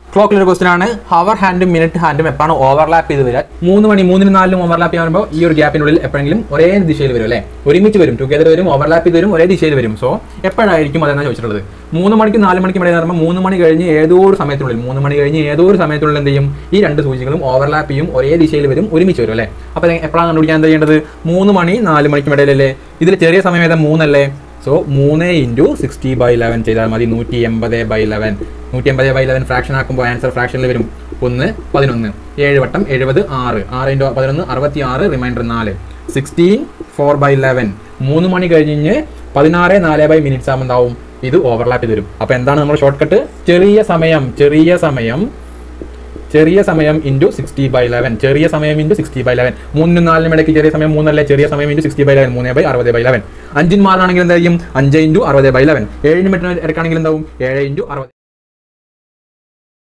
ക്ലോക്കിലൊരു question ആണ് hour ഹാൻഡും minute ഹാൻഡും എപ്പോഴാണ് ഓവർലാപ്പ് ചെയ്ത് വരിക മൂന്ന് മണി മൂന്നിനും നാലിനും ഓവർലാപ്പ് ചെയ്യാൻ വരുമ്പോൾ ഈ ഒരു ഗ്യാപ്പിനുള്ളിൽ എപ്പോഴെങ്കിലും ഒരേ ദിശയിൽ വരും അല്ലേ ഒരുമിച്ച് വരും ടുഗദർ വരും ഓവർലാപ്പ് ചെയ്ത് വരും ഒരേ ദിശയിൽ വരും സോ എപ്പോഴായിരിക്കും അതെന്നാണ് ചോദിച്ചിട്ടുള്ളത് മൂന്ന് മണിക്ക് നാല് മണിക്ക് ഇടയിൽ പറയുമ്പോൾ മൂന്ന് മണി കഴിഞ്ഞ് ഏതോ ഒരു സമയത്തിനുള്ളിൽ മൂന്ന് മണി കഴിഞ്ഞ് ഏതോ ഒരു സമയത്തിനുള്ളിൽ എന്ത് ചെയ്യും ഈ രണ്ട് സൂചികളും ഓവർലാപ്പ് ചെയ്യും ഒരേ ദിശയിൽ വരും ഒരുമിച്ച് വരും അല്ലേ അപ്പോൾ എപ്പോഴാണ് കണ്ടുപിടിക്കാൻ എന്താ ചെയ്യേണ്ടത് മൂന്ന് മണി നാല് മണിക്കും ഇടയിലല്ലേ ഇതിൽ ചെറിയ സമയം ഏതാ മൂന്നല്ലേ സോ മൂന്ന് ഇൻറ്റു സിക്സ്റ്റി ബൈ ലെവൻ ചെയ്താൽ മതി നൂറ്റി എൺപത് ബൈ ലെവൻ നൂറ്റി എൺപത് ബൈ ലെവൻ ഫ്രാക്ഷൻ ആക്കുമ്പോൾ ആൻസർ ഫ്രാക്ഷനിൽ വരും ഒന്ന് പതിനൊന്ന് ഏഴ് വട്ടം എഴുപത് ആറ് ആറ് ഇൻറ്റു പതിനൊന്ന് അറുപത്തി ആറ് റിമൈൻഡർ നാല് സിക്സ്റ്റീൻ ഫോർ ബൈ ലെവൻ മൂന്ന് മണി കഴിഞ്ഞ് പതിനാറ് നാല് ബൈ മിനിറ്റ്സ് ആകുമ്പോൾ എന്താവും ഇത് ഓവർലാപ്പ് ചെയ്ത് വരും അപ്പോൾ എന്താണ് നമ്മൾ ഷോർട്ട് കട്ട് ചെറിയ സമയം ചെറിയ സമയം ചെറിയ സമയം ഇൻറ്റു സിക്സ്റ്റി ബൈ ലെവൻ ചെറിയ സമയം ഇൻറ്റു സിക്സ്റ്റി ബൈ ലെവൻ മൂന്നിനും നാലിനും ഇടയ്ക്ക് ചെറിയ സമയം മൂന്നല്ലേ ചെറിയ സമയം ഇൻറ്റു സിക്സ്റ്റി ബൈ ലെവൻ മൂന്ന് ബൈ അറുപത് ബൈ ലെവൻ അഞ്ചിന് മാറാണെങ്കിൽ എന്തായിരിക്കും അഞ്ച് ഇൻറ്റു അറുപത് ബൈ ലെവൻ ഏഴിന് മിനിറ്റിന് ഇടയ്ക്കാണെങ്കിൽ എന്താവും ഏഴ് ഇൻറ്റു അറുപത്